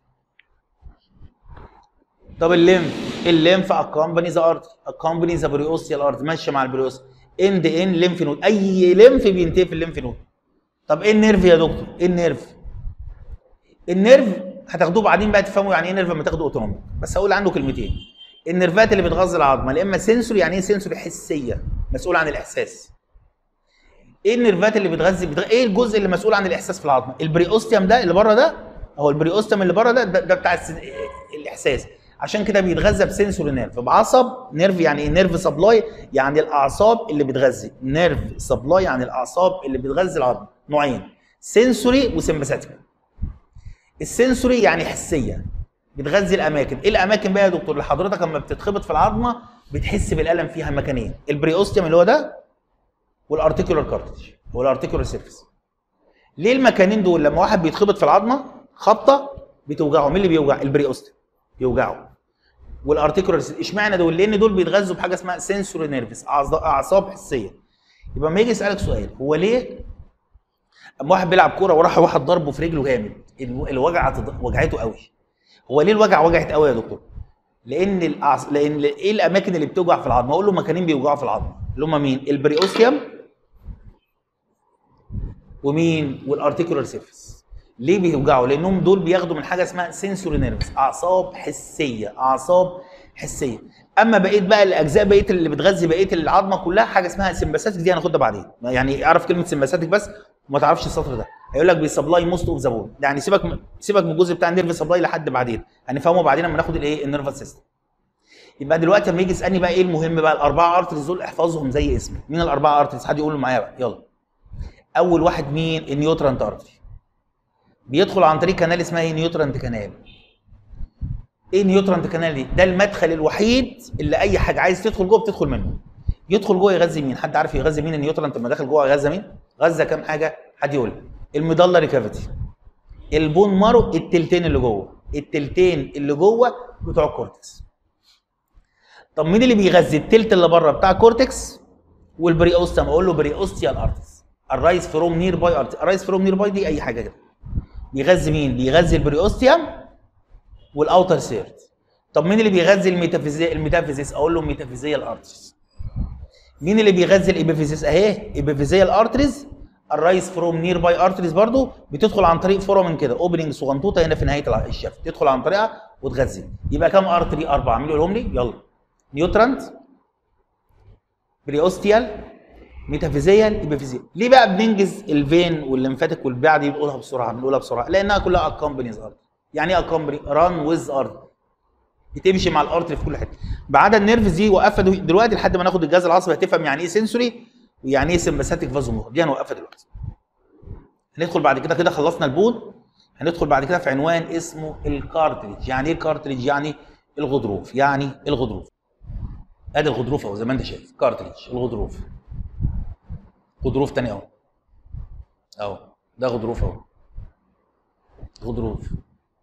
طب الليمف الليمف اكمباني ذا ارتري اكمباني ذا بريوستيال ارتري ماشيه مع البريوست اند ان ليمف نود اي ليمف بينتهي في الليمف نود طب ايه النيرف يا دكتور ايه النيرف النيرف هتاخدوه بعدين بقى تفهموا يعني ايه نيرف لما تاخدوا اوتونوميك بس هقول عنه كلمتين النيرفات اللي بتغذي العظمه يا اما سنسوري يعني ايه سنسوري حسيه مسؤول عن الاحساس ايه النيرفات اللي بتغذي بتغ... ايه الجزء اللي مسؤول عن الاحساس في العظمه البريوستيوم ده اللي بره ده هو البريوستيوم اللي بره ده ده, ده بتاع الس... الاحساس عشان كده بيتغذى بسنسوري نيرف بعصب نيرف يعني ايه نيرف سبلاي يعني الاعصاب اللي بتغذي نيرف سبلاي يعني الاعصاب اللي بتغذي العظم نوعين سنسوري وسمباثيك السنسوري يعني حسيه بتغذي الاماكن ايه الاماكن بقى يا دكتور اللي حضرتك لما بتتخبط في العظمه بتحس بالالم فيها مكانين البريوستيوم اللي هو ده والارتيكولار كارتج هو الارتيكولار سيرفيس ليه المكانين دول لما واحد بيتخبط في العظمه خبطه بتوجعه مين اللي بيوجع البريوستيوم بيوجعه والارتيكولار اشمعنى دول لان دول بيتغذوا بحاجه اسمها سنسوري نيرفس اعصاب حسيه يبقى لما يجي يسالك سؤال هو ليه اما واحد بيلعب كوره وراح واحد ضربه في رجله جامد الو- الوجعه تض- وجعته قوي هو ليه الوجع وجعت قوي يا دكتور لان الأعص... لان ايه الاماكن اللي بتوجع في العظم اقول له مكانين بيوجعوا في العظم اللي هم مين البريوستيوم ومين والارتيكولار سيرفيس ليه بيوجعوا لانهم دول بياخدوا من حاجه اسمها سنسوري نيرفز اعصاب حسيه اعصاب حسيه اما بقيه بقى الاجزاء بقيه اللي بتغذي بقيه العظمه كلها حاجه اسمها سمباثيك دي هناخدها بعدين يعني اعرف كلمه سمباثيك بس وما تعرفش السطر ده هيقول لك بيسبلاي موست اوف ذا بون يعني سيبك من سيبك من الجزء بتاع النيرف سبلاي لحد بعدين هنفهمه بعدين لما ناخد الايه النيرفس سيستم يبقى دلوقتي لما يجي يسالني بقى ايه المهم بقى الاربعه ارترز دول احفظهم زي اسمي مين الاربعه ارترز حد يقول معايا بقى يلا اول واحد مين النيوترانت ارتري بيدخل عن طريق كنال اسمها ايه نيوترانت كنال ايه نيوترانت كنال دي ده المدخل الوحيد اللي اي حاجه عايز تدخل جوه بتدخل منه يدخل جوه يغذي مين حد عارف يغذي مين النيوترانت لما دخل جوه يغذى مين غذى كام حاجه حد يقول لي. الميدالري كافيتي البون مارو التلتين اللي جوه التلتين اللي جوه بتوع الكورتكس طب مين اللي بيغذي التلت اللي بره بتاع الكورتكس والبريوستم اقول له بريوستيال ارتس الرايز فروم نير باي ارتس الرايز فروم نير باي دي اي حاجه كده بيغذي مين بيغذي البريوستيوم والاوتر سيرت طب مين اللي بيغذي الميتافيزي الميتافيزيس اقول له ميتافيزيال ارتريز مين اللي بيغذي الابيفيزيس اهي ابيفيزيال ارتريز الرايز فروم نير باي ارتريز برضو بتدخل عن طريق فورامين كده اوبننج صغنطوطه هنا في نهايه الع- الشفت تدخل عن طريقها وتغذي يبقى كام ارتري اربعه مين يقولهم لي يلا نيوترانت بريوستيال ميتافيزيال ابيفيزيال ليه بقى بننجز الفين والليمفاتيك والبيع دي بنقولها بسرعه بنقولها بسرعه لانها كلها اكومبانيز ارت يعني ايه اكومباني ران ويز ارت بتمشي مع الارتري في كل حته بعد النيرفز دي وقفها دو- دلوقتي لحد ما ناخد الجهاز العصبي هتفهم يعني ايه سنسوري ويعني ايه سمباثيك فازوموتور دي هنوقفها دلوقتي هندخل بعد كده كده خلصنا البون هندخل بعد كده في عنوان اسمه الكارتريج يعني ايه الكارتريج يعني الغضروف يعني الغضروف ادي الغضروف اهو زي ما انت شايف كارتريج الغضروف غضروف تاني اهو اهو ده غضروف اهو غضروف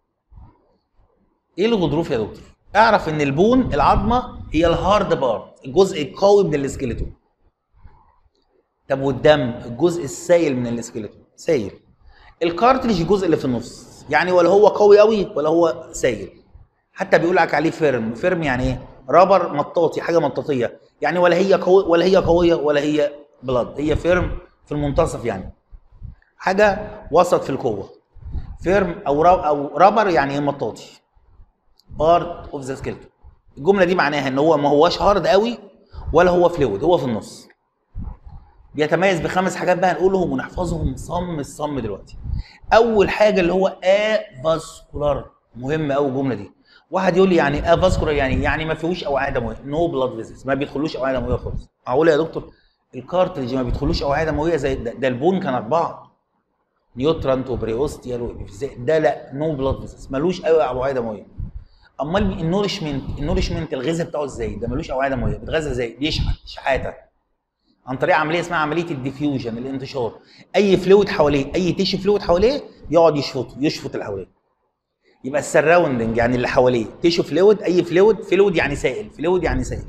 ايه الغضروف يا دكتور اعرف ان البون العظمه هي الهارد بارت الجزء القوي من الاسكيلتون طب والدم الجزء السائل من الاسكيلتون سائل الكارتريج الجزء اللي في النص يعني ولا هو قوي قوي ولا هو سائل حتى بيقول لك عليه فيرم فيرم يعني ايه رابر مطاطي حاجه مطاطيه يعني ولا هي قوي ولا هي قويه ولا هي بلاد هي فيرم في المنتصف يعني حاجه وسط في القوه فيرم او را او رابر يعني ايه مطاطي بارت اوف ذا سكيلتون الجمله دي معناها ان هو ما هواش هارد قوي ولا هو فلويد هو في النص بيتميز بخمس حاجات بقى هنقولهم ونحفظهم صم الصم دلوقتي اول حاجه اللي هو افاسكولار مهم قوي الجمله دي واحد يقول لي يعني افاسكولار يعني يعني ما فيهوش اوعيه دمويه نو بلاد فيزيس ما بيدخلوش اوعيه دمويه خالص معقول يا دكتور الكارتريج ما بيدخلوش اوعيه دمويه زي ده, ده البون كان اربعه نيوترانت وبريوستيال وإبيفيزيال. ده لا نو بلاد فيزيس ملوش اي اوعيه دمويه امال النورشمنت النورشمنت الغذاء بتاعه ازاي ده ملوش اوعيه دمويه بيتغذى ازاي بيشحت شحاته عن طريق عمليه اسمها عمليه الديفيوجن الانتشار اي فلويد حواليه اي تيشو فلويد حواليه يقعد يشفط يشفط اللي حواليه يبقى السراوندنج يعني اللي حواليه تيشو فلويد اي فلويد فلويد يعني سائل فلويد يعني سائل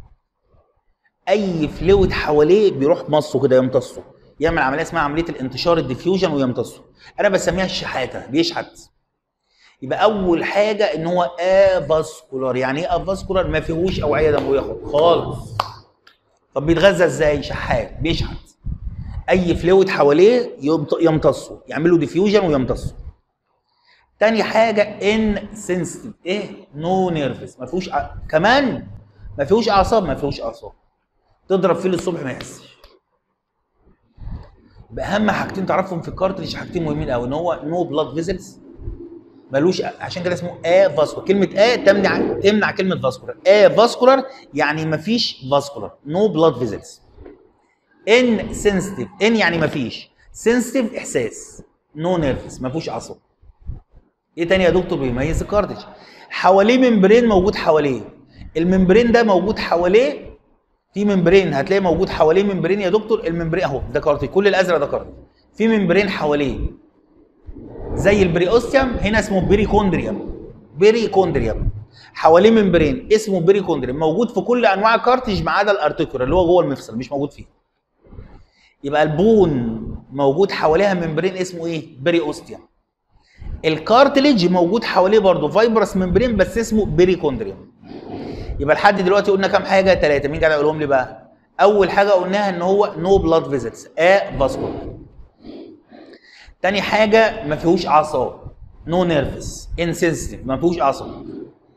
اي فلويد حواليه بيروح مصه كده يمتصه يعمل عمليه اسمها عمليه الانتشار الديفيوجن ويمتصه انا بسميها الشحاته بيشحت يبقى اول حاجه ان هو افاسكولار يعني ايه افاسكولار ما فيهوش اوعيه دمويه خالص طب بيتغذى ازاي شحات بيشحت اي فلويد حواليه يمط- يمتصه يعمل له ديفيوجن ويمتصه تاني حاجه ان سنسيتيف ايه نو نيرفز ما فيهوش ع... كمان ما فيهوش اعصاب ما فيهوش اعصاب تضرب فيه الصبح ما يحسش يبقى اهم حاجتين تعرفهم في الكارتريج حاجتين مهمين قوي ان هو نو بلاد فيزلز ملوش عشان كده اسمه ا فاسكولار كلمه ا تمنع تمنع كلمه فاسكولار ا فاسكولار يعني مفيش فاسكولار نو بلاد فيزلز ان سنسيتيف ان يعني مفيش سنسيتيف احساس نو نيرفس مفيهوش عصب ايه تاني يا دكتور بيميز الكارتج حواليه ممبرين موجود حواليه الممبرين ده موجود حواليه في ممبرين هتلاقي موجود حواليه ممبرين يا دكتور الممبرين اهو ده كارتج كل الازرق ده كارتج في ممبرين حواليه زي البريوستيوم هنا اسمه بيريكوندريوم بيريكوندريوم حواليه ممبرين اسمه بيريكوندريوم موجود في كل انواع الكارتج ما عدا الارتيكولار اللي هو جوه المفصل مش موجود فيه يبقى البون موجود حواليها ممبرين اسمه ايه بريوستيوم الكارتليج موجود حواليه برضه فايبرس ممبرين بس اسمه بيريكوندريوم يبقى لحد دلوقتي قلنا كام حاجه ثلاثه مين قاعد يقولهم لي بقى اول حاجه قلناها ان هو نو بلاد فيزيتس ا فاسكولار تاني حاجه ما فيهوش اعصاب نو نيرفس انسنسيتيف ما فيهوش اعصاب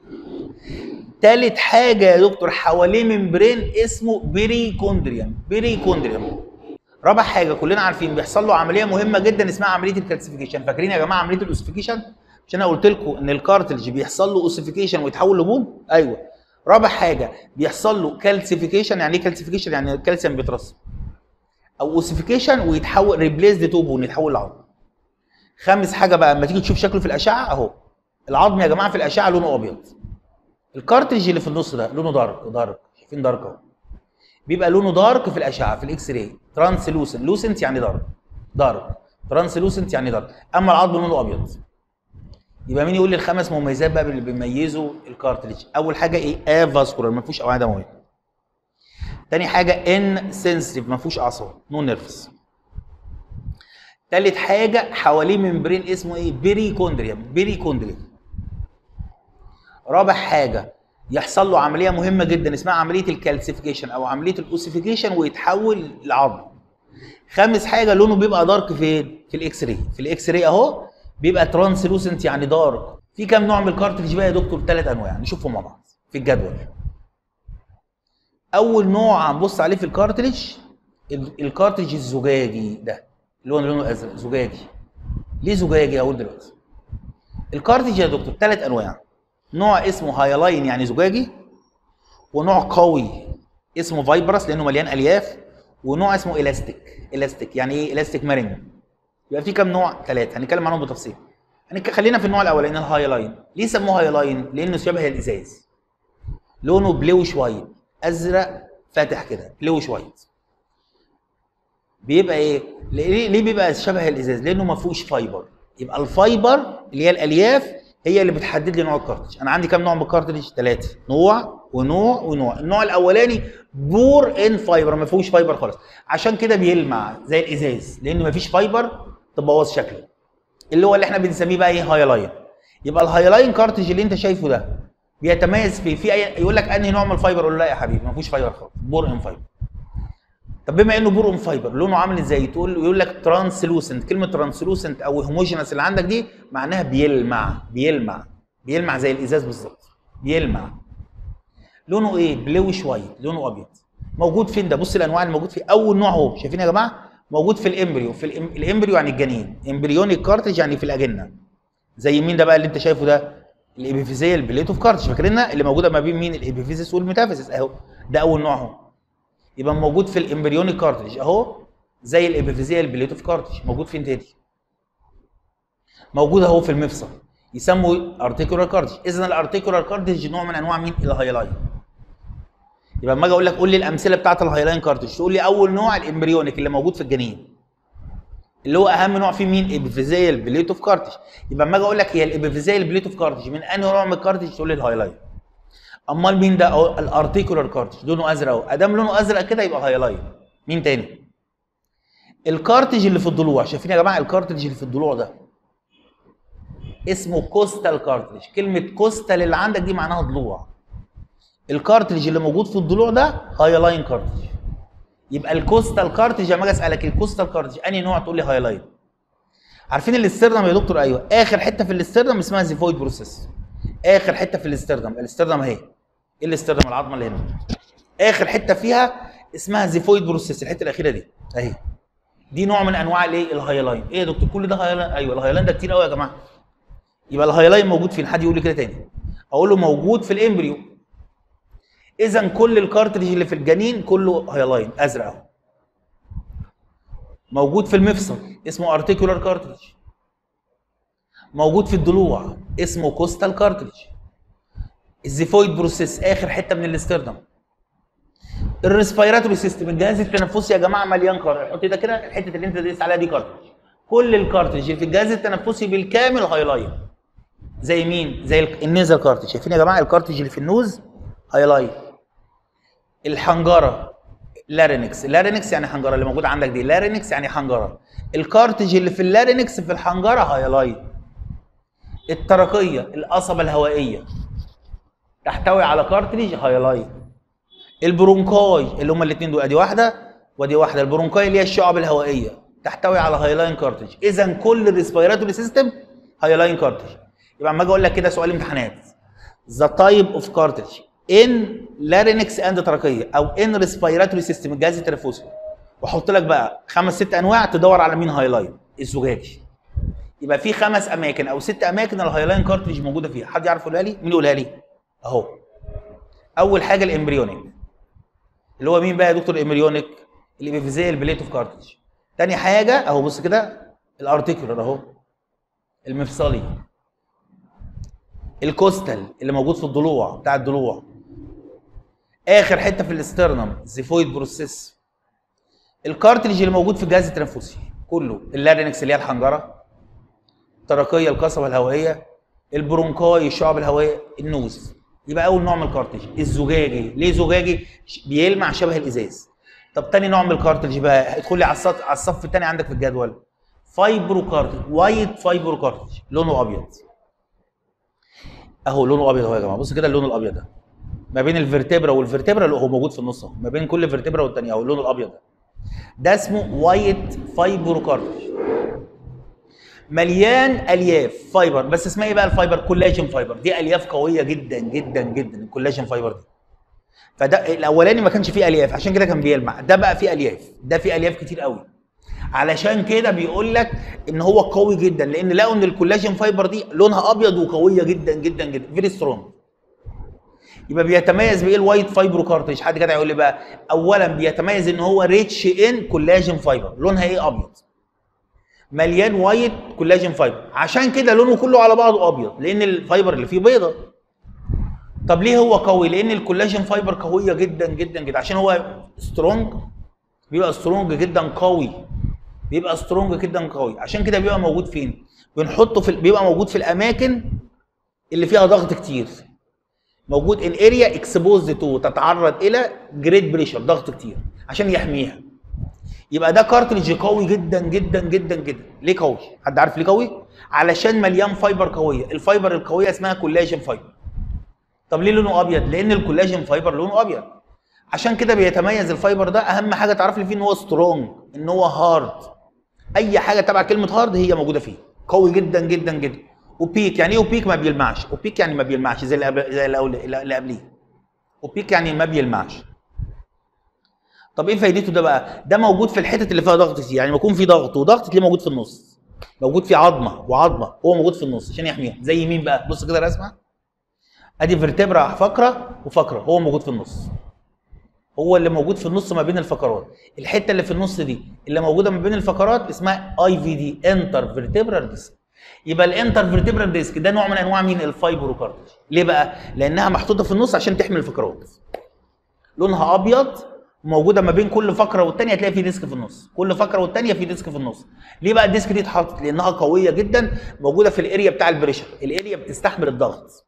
تالت حاجه يا دكتور حواليه ممبرين اسمه بيريكوندريوم بيريكوندريوم رابع حاجه كلنا عارفين بيحصل له عمليه مهمه جدا اسمها عمليه الكالسيفيكيشن فاكرين يا جماعه عمليه الاوسيفيكيشن مش انا قلت لكم ان الكارتلج بيحصل له اوسيفيكيشن ويتحول لبون ايوه رابع حاجه بيحصل له كالسيفيكيشن يعني ايه كالسيفيكيشن يعني الكالسيوم بيترسب او اوسيفيكيشن ويتحول ريبليس تو بون يتحول لعظم خامس حاجه بقى اما تيجي تشوف شكله في الاشعه اهو العظم يا جماعه في الاشعه لونه ابيض الكارتريج اللي في النص ده لونه دارك دارك شايفين دارك اهو بيبقى لونه دارك في الاشعه في الاكس راي ترانسلوسنت لوسنت يعني دارك دارك ترانسلوسنت يعني دارك اما العظم لونه ابيض يبقى مين يقول لي الخمس مميزات بقى اللي بيميزوا الكارتريج اول حاجه ايه افاسكولار ما فيهوش اوعيه دمويه تاني حاجه ان سنسيتيف ما فيهوش اعصاب نو نيرفز تالت حاجه حواليه ممبرين اسمه ايه بيريكوندريوم بيريكوندريوم رابع حاجه يحصل له عمليه مهمه جدا اسمها عمليه الكالسيفيكيشن او عمليه الاوسيفيكيشن ويتحول لعظم خامس حاجه لونه بيبقى دارك فين في الاكس راي في الاكس راي اهو بيبقى ترانسلوسنت يعني دارك في كام نوع من الكارتريج بقى يا دكتور ثلاث انواع نشوفهم مع بعض في الجدول اول نوع هنبص عليه في الكارتريج ال- الكارتريج الزجاجي ده اللي هو لونه ازرق زجاجي ليه زجاجي اقول دلوقتي الكارتريج يا دكتور ثلاث انواع نوع اسمه هايلاين يعني زجاجي ونوع قوي اسمه فايبرس لانه مليان الياف ونوع اسمه الاستيك الاستيك يعني ايه الاستيك مرن يبقى في كام نوع ثلاثه هنتكلم عنهم بتفصيل هنك... خلينا في النوع الاولاني الهايلاين ليه سموه هايلاين لانه شبه الازاز لونه بلوش وايت ازرق فاتح كده بلوش وايت بيبقى ايه ليه ليه بيبقى شبه الازاز لانه ما فيهوش فايبر يبقى الفايبر اللي هي الالياف هي اللي بتحدد لي نوع الكارتريج انا عندي كام نوع من الكارتريج ثلاثه نوع ونوع ونوع النوع الاولاني بور ان فايبر ما فيهوش فايبر خالص عشان كده بيلمع زي الازاز لان ما فيش فايبر تبوظ شكله اللي هو اللي احنا بنسميه بقى ايه هايلاين يبقى الهايلاين كارتريج اللي انت شايفه ده بيتميز في في أي يقول لك انهي نوع من الفايبر اقول له لا يا حبيبي ما فيهوش فايبر خالص بور ان فايبر طب بما انه بور ان فايبر لونه عامل ازاي تقول يقول لك ترانسلوسنت كلمه ترانسلوسنت او هوموجينس اللي عندك دي معناها بيلمع بيلمع بيلمع زي الازاز بالظبط بيلمع لونه ايه بلوش وايت لونه ابيض موجود فين ده بص الانواع اللي موجود في اول نوع اهو شايفين يا جماعه موجود في الامبريو في الإم... الامبريو يعني الجنين امبريونيك كارتج يعني في الاجنه زي مين ده بقى اللي انت شايفه ده الابيفيزيه البليت اوف كارتج فاكرينها اللي موجوده ما بين مين الابيفيزيس والميتافيزيس اهو ده اول نوع اهو يبقى موجود في الامبريونيك كارتج اهو زي الابيفيزيه البليت اوف كارتج موجود فين تاني موجود اهو في المفصل يسموا ارتيكولار كارتج اذا الارتيكولار كارتج نوع من انواع مين الهايلاين يبقى لما اجي اقول لك قول لي الامثله بتاعت الهايلاين كارتج تقول لي اول نوع الامبريونيك اللي موجود في الجنين اللي هو اهم نوع فيه مين ابيفيزيال بليت اوف كارتج يبقى لما اجي اقول لك هي الابيفيزيال بليت اوف كارتج من انهي نوع من الكارتج تقول لي الهايلاين امال مين ده أهو الارتيكولار كارتج لونه ازرق اهو ادام لونه ازرق كده يبقى هايلاين مين تاني الكارتج اللي في الضلوع شايفين يا جماعه الكارتج اللي في الضلوع ده اسمه كوستال كارتريج كلمه كوستال اللي عندك دي معناها ضلوع الكارتريج اللي موجود في الضلوع ده هايلاين كارتريج يبقى الكوستال كارتريج لما اجي اسالك الكوستال كارتريج انهي نوع تقول لي هايلاين عارفين الاستردم يا دكتور ايوه اخر حته في الاستردم اسمها زيفويد بروسيس اخر حته في الاستردم الاستردم اهي ايه الاستردم العظمه اللي هنا اخر حته فيها اسمها زيفويد بروسيس الحته الاخيره دي اهي دي نوع من انواع الايه الهايلاين ايه يا دكتور كل ده هايلاين ايوه الهايلاين ده كتير قوي يا جماعه يبقى الهايلاين موجود فين حد يقول لي كده تاني اقول له موجود في الامبريو اذا كل الكارتريج اللي في الجنين كله هايلاين ازرق اهو موجود في المفصل اسمه ارتيكولار كارتريج موجود في الضلوع اسمه كوستال كارتريج الزيفويد بروسيس اخر حته من الاسترنم الريسبيراتوري سيستم الجهاز التنفسي يا جماعه مليان كارتريج حط ده كده الحته اللي انت دايس عليها دي كارتريج كل الكارتريج اللي في الجهاز التنفسي بالكامل هايلاين زي مين زي ال- النيزل كارتريج شايفين يا جماعه الكارتريج اللي في النوز هايلاين الحنجره لارينكس لارينكس يعني حنجره اللي موجوده عندك دي لارينكس يعني حنجره الكارتريج اللي في اللارينكس في الحنجره هايلاين الترقيه القصبه الهوائيه تحتوي على كارتريج هايلاين البرونكاي اللي هم الاثنين دول ادي واحده ودي واحده البرونكاي اللي هي الشعب الهوائيه تحتوي على هايلاين كارتريج اذا كل الريسبيراتوري سيستم هايلاين كارتريج يبقى اما اجي اقول لك كده سؤال امتحانات ذا تايب اوف كارتريج ان لارينكس اند تركيه او ان ريسبيراتوري سيستم الجهاز التنفسي واحط لك بقى خمس ست انواع تدور على مين هايلاين الزجاجي يبقى في خمس اماكن او ست اماكن الهايلاين كارتريج موجوده فيها حد يعرف يقولها لي مين يقولها لي اهو اول حاجه الامبريونيك اللي هو مين بقى يا دكتور الامبريونيك اللي بيبقى زي البليت اوف كارتريج تاني حاجه اهو بص كده الارتيكولار اهو المفصلي الكوستال اللي موجود في الضلوع بتاع الضلوع اخر حته في الاسترنم زيفويد بروسيس الكارتريج اللي موجود في الجهاز التنفسي كله اللارينكس اللي هي الحنجره الترقيه القصبه الهوائيه البرونكاي الشعب الهوائيه النوز يبقى اول نوع من الكارتريج الزجاجي ليه زجاجي ش- بيلمع شبه الازاز طب تاني نوع من الكارتريج بقى ادخل لي على الصف على الصف الثاني عندك في الجدول فايبرو كارتريج وايت فايبرو كارتريج لونه ابيض اهو لونه ابيض اهو يا جماعه بص كده اللون الابيض ده ما بين الفرتبرا والفرتبرا اللي هو موجود في النص اهو ما بين كل فرتبرا والثانيه اهو اللون الابيض ده ده اسمه وايت فايبرو كارتريج مليان الياف فايبر بس اسمها ايه بقى الفايبر كولاجين فايبر دي الياف قويه جدا جدا جدا الكولاجين فايبر دي فده الاولاني ما كانش فيه الياف عشان كده كان بيلمع ده بقى فيه الياف ده فيه الياف كتير قوي علشان كده بيقول لك ان هو قوي جدا لان لقوا ان الكولاجين فايبر دي لونها ابيض وقويه جدا جدا جدا فيري سترونج يبقى بيتميز بايه الوايت فايبرو كارتريج حد كده يقول لي بقى اولا بيتميز ان هو ريتش ان كولاجين فايبر لونها ايه ابيض مليان وايت كولاجين فايبر عشان كده لونه كله على بعضه ابيض لان الفايبر اللي فيه بيضه طب ليه هو قوي لان الكولاجين فايبر قويه جدا جدا جدا عشان هو سترونج بيبقى سترونج جدا قوي بيبقى سترونج جدا قوي عشان كده بيبقى موجود فين بنحطه في بيبقى موجود في الاماكن اللي فيها ضغط كتير موجود ان اريا اكسبوزد تو تتعرض الى جريد بريشر ضغط كتير عشان يحميها يبقى ده كارتريج قوي جدا جدا جدا جدا ليه قوي حد عارف ليه قوي علشان مليان فايبر قويه الفايبر القويه اسمها كولاجين فايبر طب ليه لونه ابيض لان الكولاجين فايبر لونه ابيض عشان كده بيتميز الفايبر ده اهم حاجه تعرف لي فيه ان هو سترونج ان هو هارد اي حاجه تبع كلمه هارد هي موجوده فيه قوي جدا جدا جدا وبيك يعني ايه وبيك ما بيلمعش وبيك يعني ما بيلمعش زي اللي قبل- زي اللي قبل- اللي قبليه وبيك يعني ما بيلمعش طب ايه فايدته ده بقى ده موجود في الحتت اللي فيها ضغط كتير يعني لما يكون في ضغط وضغط تلاقيه موجود في النص موجود في عظمه وعظمه هو موجود في النص عشان يحميها زي مين بقى بص كده رسمه ادي فيرتبرا فقره وفقره هو موجود في النص هو اللي موجود في النص ما بين الفقرات الحته اللي في النص دي اللي موجوده ما بين الفقرات اسمها اي في دي انتر فيرتبرال ديسك يبقى الانتر فيرتبرال ديسك ده نوع من انواع مين الفايبروكارتج ليه بقى لانها محطوطه في النص عشان تحمي الفقرات لونها ابيض موجوده ما بين كل فقره والتانيه هتلاقي في ديسك في النص كل فقره والتانيه في ديسك في النص ليه بقى الديسك دي اتحطت لانها قويه جدا موجوده في الاريا بتاع البريشر الاريا بتستحمل الضغط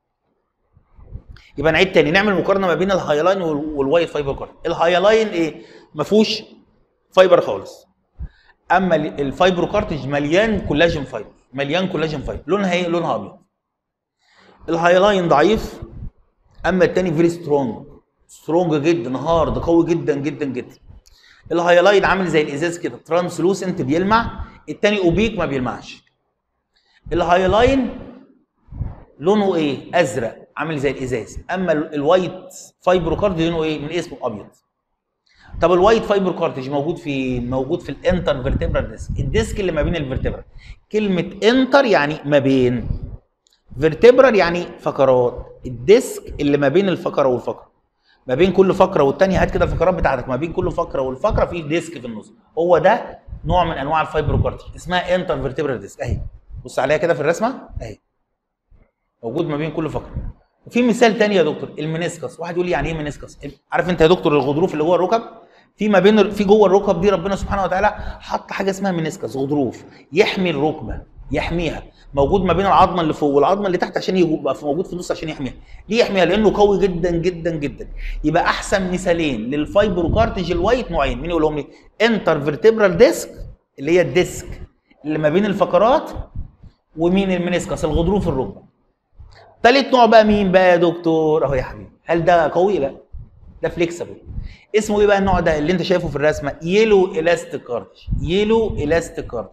يبقى نعيد تاني نعمل مقارنه ما بين الهايلاين وال- والوايت فايبر كارد الهايلاين ايه ما فيهوش فايبر خالص اما ال- الفايبرو كارتج مليان كولاجين فايبر مليان كولاجين فايبر لونها ايه لونها ابيض الهايلاين ضعيف اما التاني فيري سترونج سترونج جدا هارد قوي جدا جدا جدا الهايلاين عامل زي الازاز كده ترانسلوسنت بيلمع التاني اوبيك ما بيلمعش الهايلاين لونه ايه ازرق عامل زي الازاز اما ال- الوايت فايبرو كارد لونه ايه من اسمه ابيض طب الوايت فايبر كارتج موجود في موجود في الانتر فيرتبرال ديسك الديسك اللي ما بين الفيرتبرا كلمه انتر يعني ما بين فيرتبرال يعني فقرات الديسك اللي ما بين الفقره والفقره ما بين كل فقره والتانيه هات كده الفقرات بتاعتك ما بين كل فقره والفقره في ديسك في النص هو ده نوع من انواع الفايبروكارتي اسمها انتر فيرتبرال ديسك اهي بص عليها كده في الرسمه اهي موجود ما بين كل فقره وفي مثال تاني يا دكتور المنسكس واحد يقول لي يعني ايه منسكس عارف انت يا دكتور الغضروف اللي جوه الركب في ما بين في جوه الركب دي ربنا سبحانه وتعالى حط حاجه اسمها منسكس غضروف يحمي الركبه يحميها موجود ما بين العظمه اللي فوق والعظمه اللي تحت عشان يبقى في- موجود في النص عشان يحميها ليه يحميها لانه قوي جدا جدا جدا يبقى احسن مثالين للفايبروكارتج الوايت نوعين مين يقولهم لي انتر فيرتبرال ديسك اللي هي الديسك اللي ما بين الفقرات ومين المنسكس الغضروف الركبه تالت نوع بقى مين بقى يا دكتور اهو يا حبيبي هل ده قوي لا ده فليكسبل اسمه ايه بقى النوع ده اللي انت شايفه في الرسمه يلو الاستيك كارتج يلو الاستيك كارتج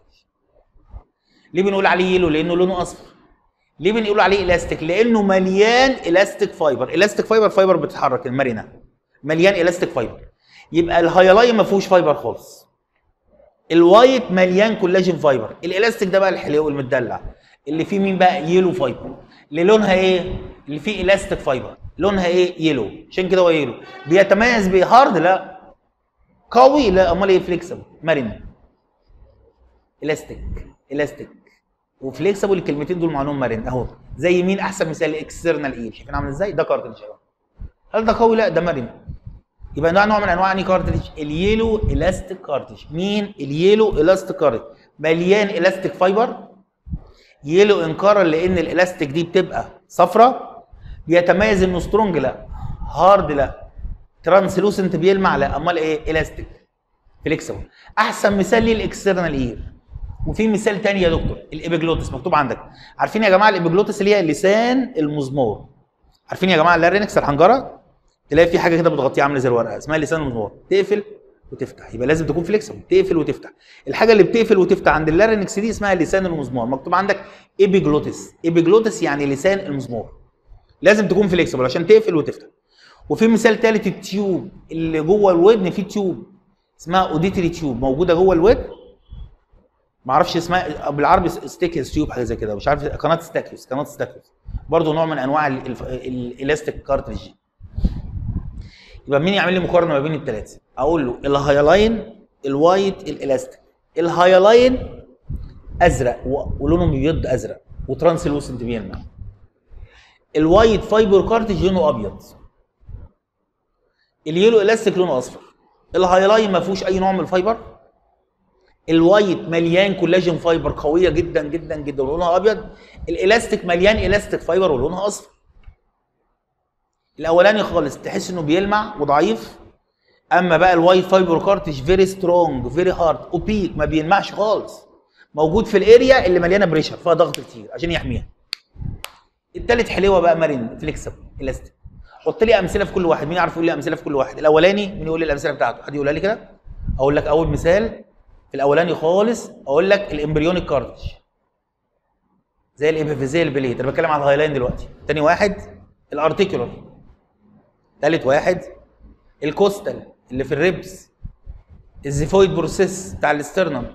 ليه بنقول عليه يلو لانه لونه اصفر ليه بنقول عليه الاستيك لانه مليان الاستيك فايبر الاستيك فايبر فايبر بتتحرك المرنه مليان الاستيك فايبر يبقى الهايلاين ما فيهوش فايبر خالص الوايت مليان كولاجين فايبر الالاستيك ده بقى الحلو المدلع اللي فيه مين بقى يلو فايبر اللي لونها ايه اللي فيه الاستيك فايبر لونها ايه يلو عشان كده هو يلو بيتميز بهارد لا قوي لا امال ايه فليكسبل مرن الاستيك الاستيك وفليكسبل الكلمتين دول معناهم مرن اهو زي مين احسن مثال اكسترنال ايد شايفين عامل ازاي ده كارتلج اهو هل ده قوي لا ده مرن يبقى ده نوع من انواع اني كارتلج اليلو الاستيك كارتلج مين اليلو الاستيك كارتلج مليان الاستيك فايبر يلو انكارا لان الالاستيك دي بتبقى صفراء بيتميز انه سترونج لا هارد لا ترانسلوسنت بيلمع لا امال ايه الاستيك فليكسبل احسن مثال ليه الاكسترنال اير وفي مثال تاني يا دكتور الابيجلوتس مكتوب عندك عارفين يا جماعه الابيجلوتس اللي هي لسان المزمار عارفين يا جماعه اللارينكس الحنجره تلاقي في حاجه كده بتغطيها عامله زي الورقه اسمها لسان المزمار تقفل وتفتح يبقى لازم تكون فليكسبل تقفل وتفتح الحاجه اللي بتقفل وتفتح عند اللارينكس دي اسمها لسان المزمار مكتوب عندك ايبيجلوتس ايبيجلوتس يعني لسان المزمار لازم تكون فليكسبل عشان تقفل وتفتح وفي مثال ثالث التيوب اللي جوه الودن في تيوب اسمها اوديتري تيوب موجوده جوه الودن ما اعرفش اسمها بالعربي ستيكيوس تيوب حاجه زي كده مش عارف قناه ستاكيوس قناه ستاكيوس برضه نوع من انواع ال- الف- ال- الالاستيك كارتريج يبقى مين يعمل لي مقارنه ما بين الثلاثه اقول له الهايلاين الوايت الالاستيك الهايلاين ازرق و- ولونه بيض ازرق وترانسلوسنت بيلمع الوايت فايبر كارتج لونه ابيض اليلو الاستيك لونه اصفر الهايلاين ما فيهوش اي نوع من الفايبر الوايت مليان كولاجين فايبر قويه جدا جدا جدا ولونها ابيض الالاستيك مليان الاستيك فايبر ولونها اصفر الاولاني خالص تحس انه بيلمع وضعيف اما بقى الوايت فايبر كارتج فيري سترونج فيري هارد اوبيك ما بيلمعش خالص موجود في الاريا اللي مليانه بريشر فيها ضغط كتير عشان يحميها التالت حلوه بقى مرن فليكسبل الاستيك حط لي امثله في كل واحد مين يعرف يقول لي امثله في كل واحد الاولاني مين يقول لي الامثله بتاعته حد يقولها لي كده اقول لك اول مثال في الاولاني خالص اقول لك الامبريونيك كارتج زي الابيفيزيال بليت انا بتكلم على الهايلاين دلوقتي تاني واحد الارتيكولار تالت واحد الكوستال اللي في الريبس الزيفويد بروسيس بتاع الاسترنم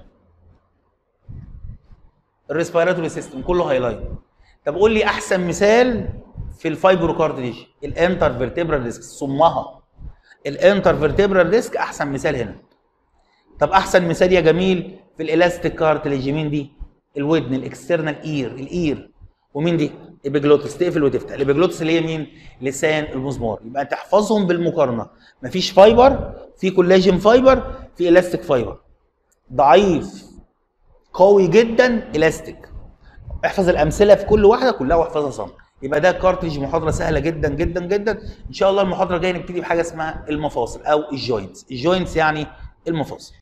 الريسبيراتوري سيستم كله هايلاين طب قول لي احسن مثال في الفايبرو كارتليج الانتر فيرتبرال ديسك صمها الانتر فيرتبرال ديسك احسن مثال هنا طب احسن مثال يا جميل في الالاستيك كارتليج مين دي الودن الاكسترنال اير الاير ومين دي ابيجلوتس تقفل وتفتح الابيجلوتس اللي هي مين لسان المزمار يبقى تحفظهم بالمقارنه مفيش فايبر في كولاجين فايبر في الاستيك فايبر ضعيف قوي جدا الاستيك احفظ الامثله في كل واحده كلها واحفظها صم يبقى ده كارتريج محاضره سهله جدا جدا جدا ان شاء الله المحاضره الجايه نبتدي بحاجه اسمها المفاصل او الجوينتس الجوينتس يعني المفاصل